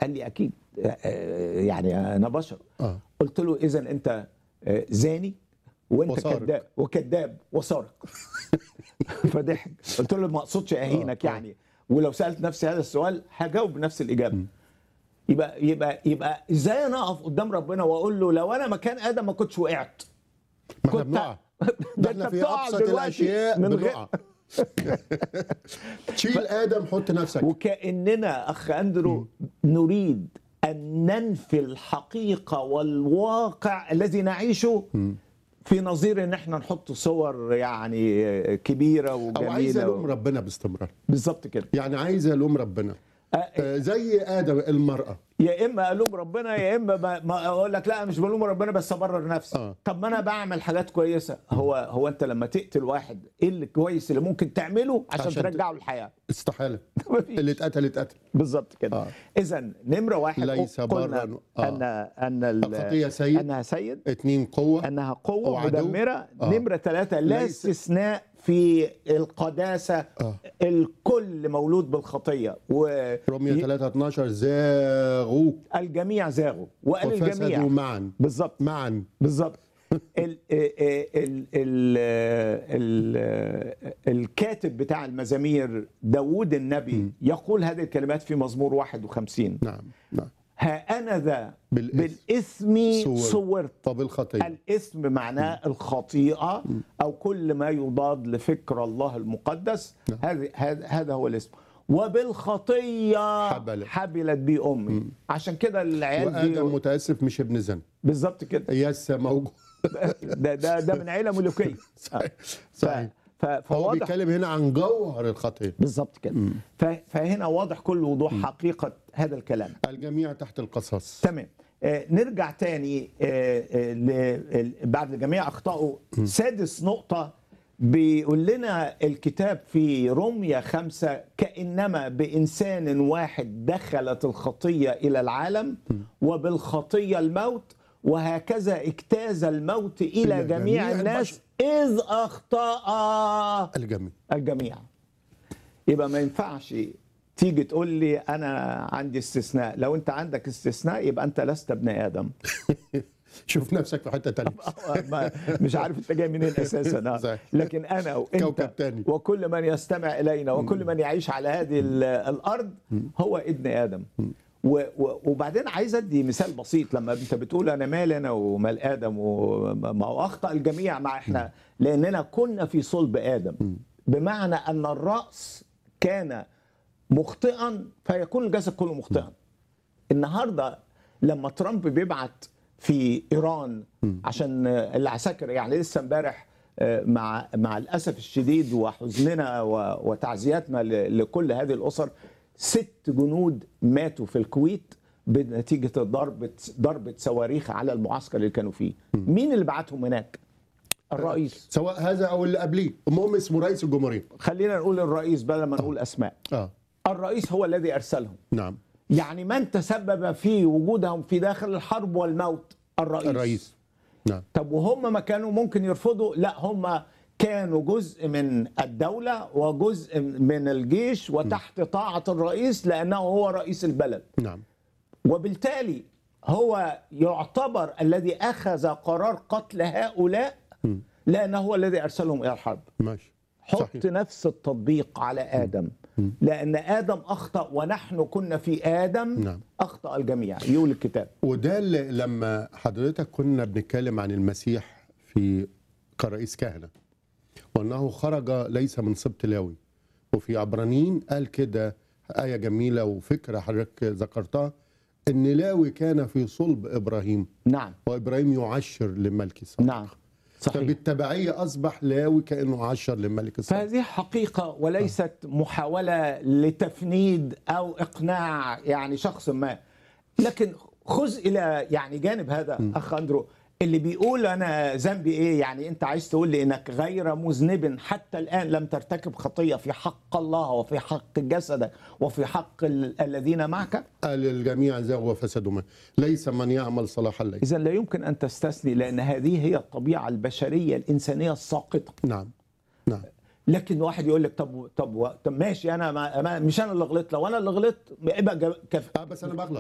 قال لي اكيد آه، آه، يعني انا بشر اه قلت له اذا انت آه، زاني وانت وسارق. كذاب وكذاب وسارق فضحك قلت له ما اقصدش اهينك آه، آه. يعني ولو سالت نفسي هذا السؤال هجاوب بنفس الاجابه يبقى يبقى يبقى ازاي انا اقف قدام ربنا واقول له لو انا مكان ادم ما كنتش وقعت ما احنا كنت- بنقع ده ده انت احنا في بتقع ابسط دلوقتي الاشياء من غير بنقع شيل ادم حط نفسك وكاننا اخ اندرو نريد ان ننفي الحقيقه والواقع الذي نعيشه في نظير ان احنا نحط صور يعني كبيره او عايز وجميله الوم و... ربنا باستمرار بالظبط كده يعني عايز الوم ربنا أ- آه، زي ادم المراه يا اما الوم ربنا يا اما ما, ما اقول لك لا مش بلوم ربنا بس ابرر نفسي آه. طب ما انا بعمل حاجات كويسه هو هو انت لما تقتل واحد ايه اللي كويس اللي ممكن تعمله عشان, عشان ت- ترجعه للحياه استحاله مفيش. اللي اتقتل اتقتل بالظبط كده آه. اذا نمره واحد ليس قلنا برا- آه. ان ان ال- الخطية سيد. انها سيد اتنين قوه انها قوه وعدو. مدمره آه. نمره ثلاثه لا ليس- استثناء في القداسه آه. الكل مولود بالخطيه رومية 3 12 زاغوا والجميع زاغوا وقال وفسدوا الجميع معا بالظبط معا بالظبط ال ال ال ال الكاتب بتاع المزامير داوود النبي يقول هذه الكلمات في مزمور 51 نعم نعم ها انا ذا بالإثم بالاسم صورت. صورت طب الخطيه الاسم معناه الخطيئه او كل ما يضاد لفكر الله المقدس نعم. هذا هذا هذا هو الاسم وبالخطيه حبلت. حبلت بي امي عشان كده العيال وادم دي متاسف مش ابن زنا بالظبط كده يس موجود ده ده ده من عيله ملوكيه صحيح ف- صحيح ف- هو فواضح بيتكلم هنا عن جوهر الخطيه بالظبط كده ف- فهنا واضح كل وضوح حقيقه هذا الكلام الجميع تحت القصاص تمام آه، نرجع تاني آه، آه، ل- ال- بعد الجميع اخطاوا سادس نقطه بيقول لنا الكتاب في رمية خمسة كأنما بإنسان واحد دخلت الخطية إلى العالم وبالخطية الموت وهكذا اجتاز الموت إلى إلى جميع جميع الناس إذ أخطأ الجميع الجميع يبقى ما ينفعش تيجي تقول لي انا عندي استثناء لو انت عندك استثناء يبقى انت لست ابن ادم شوف نفسك في حته تانية ما- مش عارف انت جاي منين اساسا آه. صحيح. لكن انا وانت كوكب تاني. وكل من يستمع الينا وكل من يعيش على هذه ال- الارض هو ابن ادم و- و- وبعدين عايز ادي مثال بسيط لما انت بتقول انا مال انا ومال ادم وما هو اخطا الجميع مع احنا لاننا كنا في صلب ادم بمعنى ان الراس كان مخطئا فيكون الجسد كله مخطئا النهارده لما ترامب بيبعت في ايران عشان العساكر يعني لسه امبارح آه، مع مع الاسف الشديد وحزننا و- وتعزياتنا ل- لكل هذه الاسر ست جنود ماتوا في الكويت بنتيجه ضربه ضربه صواريخ على المعسكر اللي كانوا فيه مين اللي بعتهم هناك الرئيس سواء هذا او اللي قبليه المهم اسمه رئيس الجمهوريه خلينا نقول الرئيس بدل ما نقول اسماء اه الرئيس هو الذي ارسلهم نعم يعني من تسبب في وجودهم في داخل الحرب والموت الرئيس, الرئيس نعم طب وهم ما كانوا ممكن يرفضوا لا هم كانوا جزء من الدولة وجزء من الجيش وتحت طاعة الرئيس لأنه هو رئيس البلد نعم وبالتالي هو يعتبر الذي أخذ قرار قتل هؤلاء لأنه هو الذي أرسلهم إلى الحرب ماشي حط صحيح. نفس التطبيق على آدم لأن آدم أخطأ ونحن كنا في آدم نعم. أخطأ الجميع يقول الكتاب وده اللي لما حضرتك كنا بنتكلم عن المسيح في كرئيس كهنه وانه خرج ليس من سبط لاوي وفي عبرانيين قال كده ايه جميله وفكره حضرتك ذكرتها ان لاوي كان في صلب ابراهيم نعم وابراهيم يعشر لملك صالح نعم صحيح فبالتبعيه اصبح لاوي كانه عشر لملك صالح فهذه حقيقة وليست محاولة لتفنيد أو إقناع يعني شخص ما لكن خذ إلى يعني جانب هذا أخ أندرو اللي بيقول أنا ذنبي إيه يعني أنت عايز تقول لي إنك غير مذنب حتى الآن لم ترتكب خطية في حق الله وفي حق جسدك وفي حق ال- الذين معك قال الجميع زاغوا وفسدوا معه. ليس من يعمل صلاحا ليس إذا لا يمكن أن تستثني لأن هذه هي الطبيعة البشرية الإنسانية الساقطة نعم نعم لكن واحد يقول لك طب طب طب ماشي انا ما ما- مش انا اللي غلطت لو انا اللي غلطت يبقى جا- كف اه بس انا بغلط